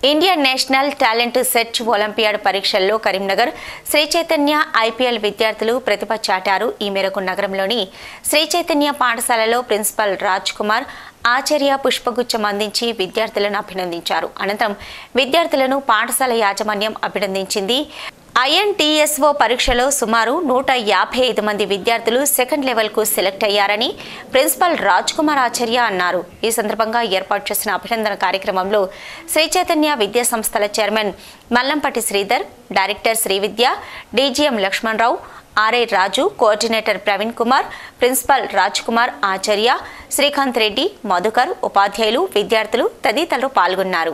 Indian national talent search olympiad పరీక్షల్లో Karimnagar Shri Chaitanya IPL విద్యార్థులు ప్రతిభ చాటారు ఈ మేరకు నగరంలోని శ్రీ చైతన్య పాఠశాలలో ప్రిన్సిపల్ రాజ్ కుమార్ ఆచార్య పుష్పగుచ్చం అందించి విద్యార్థులను అభినందించారు అనంతరం విద్యార్థులను పాఠశాల యాజమాన్యం అభినందించింది ఐఎన్టీఎస్ఓ పరీక్షలో సుమారు నూట యాభై ఐదు మంది విద్యార్థులు సెకండ్ లెవెల్కు సెలెక్ట్ అయ్యారని ప్రిన్సిపల్ రాజ్ కుమార్ ఆచార్య అన్నారు ఈ సందర్భంగా ఏర్పాటు చేసిన అభినందన కార్యక్రమంలో శ్రీ చైతన్య విద్యా సంస్థల chairman Mallampatti Sridhar director Srividya DGM Lakshmanarao RI Raju coordinator Praveen Kumar principal Raj Kumar Acharya Srikanth Reddy Madhukar ఉపాధ్యాయులు విద్యార్థులు తదితరులు పాల్గొన్నారు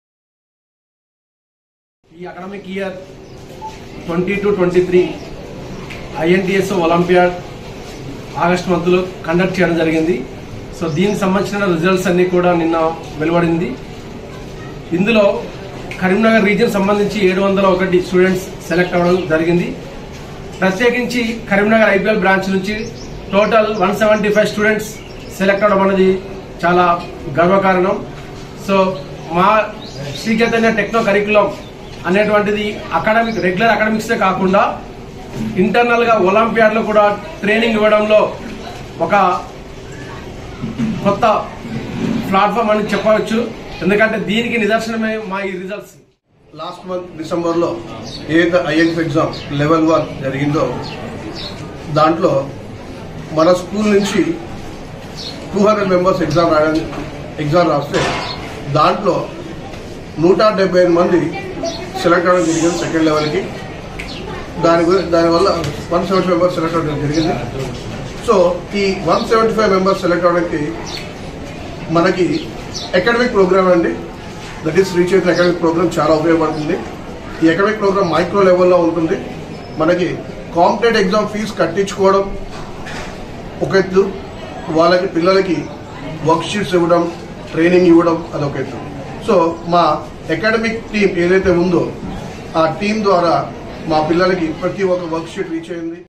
ఈ academic year twenty two twenty three INTS olympiad August మంత్లో కండక్ట్ చేయడం జరిగింది సో దీనికి సంబంధించిన రిజల్ట్స్ అన్ని కూడా నిన్న వెలువడింది ఇందులో కరీంనగర్ రీజియన్ సంబంధించి ఏడు వందల ఒకటి స్టూడెంట్స్ సెలెక్ట్ అవ్వడం జరిగింది ప్రత్యేకించి కరీంనగర్ ఐపీఎల్ బ్రాంచ్ నుంచి total one seventy five students select అవ్వడం అనేది చాలా గర్వకారణం సో మా శ్రీ చైతన్య టెక్నో కరికులం అనేటువంటిది అకాడమిక్ రెగ్యులర్ అకాడమిక్సే కాకుండా ఇంటర్నల్ గా ఒలింపియాడ్ లో కూడా ట్రైనింగ్ ఇవ్వడంలో ఒక కొత్త ప్లాట్ఫామ్ అని చెప్పవచ్చు ఎందుకంటే దీనికి నిదర్శనమే మా ఈ రిజల్ట్స్ లాస్ట్ మంత్ డిసెంబర్లో ఏదైతే ఐఎల్స్ ఎగ్జామ్ లెవెల్ వన్ జరిగిందో దాంట్లో మన స్కూల్ నుంచి టూ హండ్రెడ్ మెంబర్స్ ఎగ్జామ్ రాయడం ఎగ్జామ్ రాస్తే దాంట్లో నూట డెబ్బై ఐదు మంది సెలెక్ట్ అవ్వడం జరిగింది సెకండ్ లెవెల్కి దాని గురి- దానివల్ల వన్ సెవెంటీ మెంబర్స్ సెలెక్ట్ అవ్వడం జరిగింది సో ఈ one seventy five members select అవ్వడానికి మనకి అకాడమిక్ ప్రోగ్రామ్ అండి దట్ ఈస్ రీచ్ అయితే అకాడమిక్ ప్రోగ్రామ్ చాలా ఉపయోగపడుతుంది ఈ అకాడమిక్ ప్రోగ్రామ్ మైక్రో లెవెల్లో ఉంటుంది మనకి కాంపిటేటివ్ ఎగ్జామ్ ఫీజు కట్టించుకోవడం ఒక ఎత్తు వాళ్ళకి పిల్లలకి వర్క్ షీట్స్ ఇవ్వడం ట్రైనింగ్ ఇవ్వడం అదొక ఎత్తు సో మా అకాడమిక్ టీం ఏదైతే ఉందో ఆ టీం ద్వారా మా పిల్లలకి ప్రతి ఒక్క వర్క్ షీట్ రీచ్ అయింది